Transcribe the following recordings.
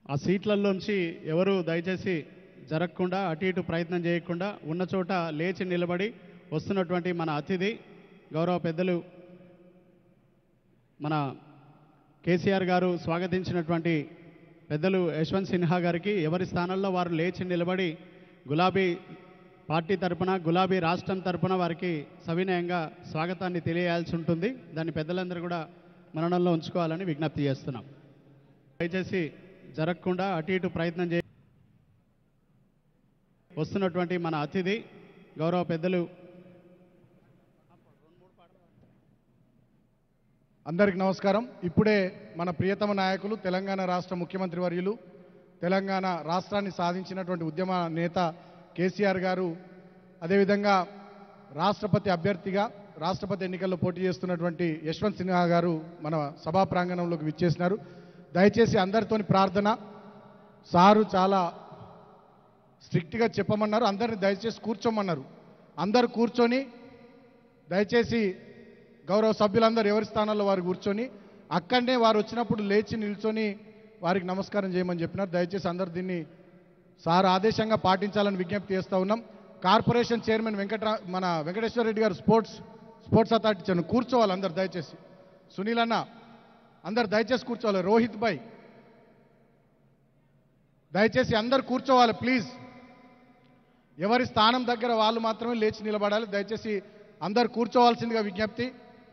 ఆ సీట్లలోంచి ఎవరు దయచేసి జరగకుండా అటు ఇటు ప్రయత్నం చేయకుండా ఉన్న చోట లేచి నిలబడి వస్తున్నటువంటి మన అతిథి గౌరవ పెద్దలు మన కేసీఆర్ గారు స్వాగతించినటువంటి పెద్దలు యశ్వంత్ సిన్హా గారికి ఎవరి స్థానంలో వారు లేచి నిలబడి గులాబీ పార్టీ తరపున గులాబీ రాష్ట్రం తరపున వారికి సవినయంగా స్వాగతాన్ని తెలియజేయాల్సి ఉంటుంది దాన్ని పెద్దలందరూ కూడా మననంలో ఉంచుకోవాలని విజ్ఞప్తి చేస్తున్నాం దయచేసి జరగకుండా అటు ఇటు ప్రయత్నం చే వస్తున్నటువంటి మన అతిథి గౌరవ పెద్దలు అందరికి నమస్కారం ఇప్పుడే మన ప్రియతమ నాయకులు తెలంగాణ రాష్ట్ర ముఖ్యమంత్రి వర్యులు తెలంగాణ రాష్ట్రాన్ని సాధించినటువంటి ఉద్యమ నేత కేసీఆర్ గారు అదేవిధంగా రాష్ట్రపతి అభ్యర్థిగా రాష్ట్రపతి ఎన్నికల్లో పోటీ చేస్తున్నటువంటి యశ్వంత్ సిన్హా గారు మన సభా ప్రాంగణంలోకి విచ్చేసినారు దయచేసి అందరితోని ప్రార్థన సారు చాలా స్ట్రిక్ట్గా చెప్పమన్నారు అందరిని దయచేసి కూర్చోమన్నారు అందరు కూర్చొని దయచేసి గౌరవ సభ్యులందరూ ఎవరి స్థానాల్లో వారు కూర్చొని అక్కడనే వారు వచ్చినప్పుడు లేచి నిల్చొని వారికి నమస్కారం చేయమని చెప్పినారు దయచేసి అందరు దీన్ని సార్ ఆదేశంగా పాటించాలని విజ్ఞప్తి చేస్తూ ఉన్నాం కార్పొరేషన్ చైర్మన్ వెంకట మన వెంకటేశ్వర రెడ్డి గారు స్పోర్ట్స్ స్పోర్ట్స్ అథారిటీ చైర్మన్ కూర్చోవాలి అందరు దయచేసి సునీల్ అన్న అందరు దయచేసి కూర్చోవాలి రోహిత్ భాయ్ దయచేసి అందరు కూర్చోవాలి ప్లీజ్ ఎవరి స్థానం దగ్గర వాళ్ళు మాత్రమే లేచి నిలబడాలి దయచేసి అందరు కూర్చోవాల్సిందిగా విజ్ఞప్తి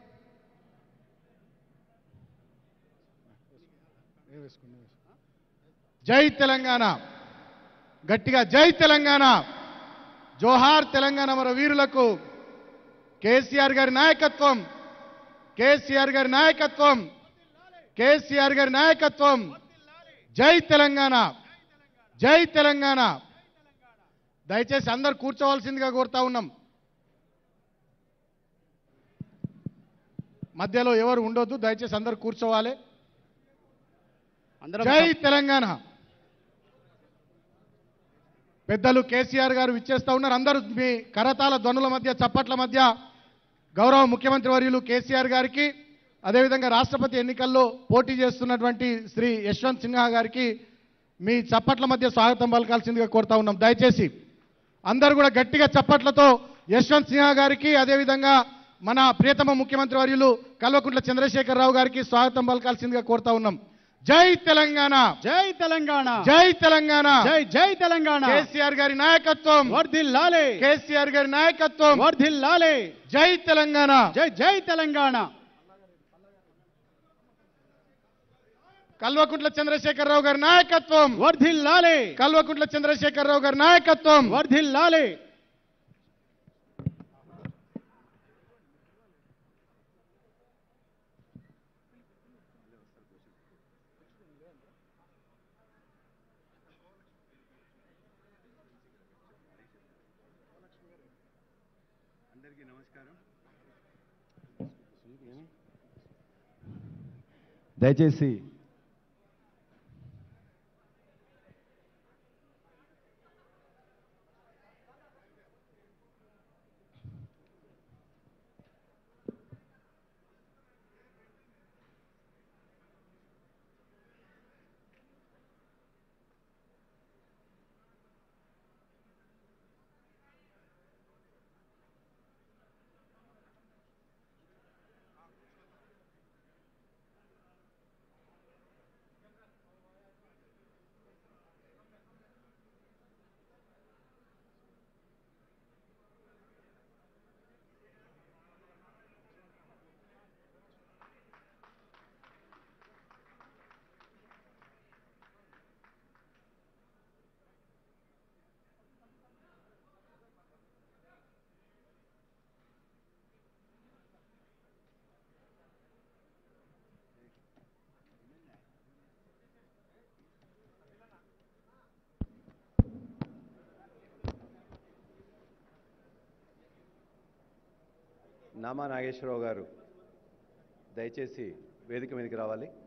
జై తెలంగాణ గట్టిగా జై తెలంగాణ జోహార్ తెలంగాణ మన వీరులకు కేసీఆర్ గారి నాయకత్వం కేసీఆర్ గారి నాయకత్వం కేసీఆర్ గారి నాయకత్వం జై తెలంగాణ జై తెలంగాణ దయచేసి అందరు కూర్చోవాల్సిందిగా కోరుతా ఉన్నాం మధ్యలో ఎవరు ఉండొద్దు దయచేసి అందరు కూర్చోవాలి అందరం జై తెలంగాణ పెద్దలు కేసీఆర్ గారు విచ్చేస్తా ఉన్నారు అందరూ మీ కరతాల ధ్వనుల మధ్య చప్పట్ల మధ్య గౌరవ ముఖ్యమంత్రి వర్యులు కేసీఆర్ గారికి అదేవిధంగా రాష్ట్రపతి ఎన్నికల్లో పోటీ చేస్తున్నటువంటి శ్రీ యశ్వంత్ సిన్హా గారికి మీ చప్పట్ల మధ్య స్వాగతం పలకాల్సిందిగా కోరుతా ఉన్నాం దయచేసి అందరూ కూడా గట్టిగా చప్పట్లతో యశ్వంత్ సిన్హా గారికి అదేవిధంగా మన ప్రియతమ ముఖ్యమంత్రి వర్యులు కల్వకుంట్ల చంద్రశేఖరరావు గారికి స్వాగతం పలకాల్సిందిగా కోరుతా ఉన్నాం జై తెలంగాణ జై తెలంగాణ జై తెలంగాణ జై జై తెలంగాణ కేసీఆర్ గారి నాయకత్వం వర్ధిల్లాలే కేసీఆర్ గారి నాయకత్వం వర్ధిల్లాలే జై తెలంగాణ జై జై తెలంగాణ కల్వకుంట్ల చంద్రశేఖరరావు గారి నాయకత్వం వర్ధిల్లాలే కల్వకుంట్ల చంద్రశేఖరరావు గారి నాయకత్వం వర్ధిల్లాలే దయచేసి నామా నాగేశ్వరరావు గారు దయచేసి వేదిక మీదకి రావాలి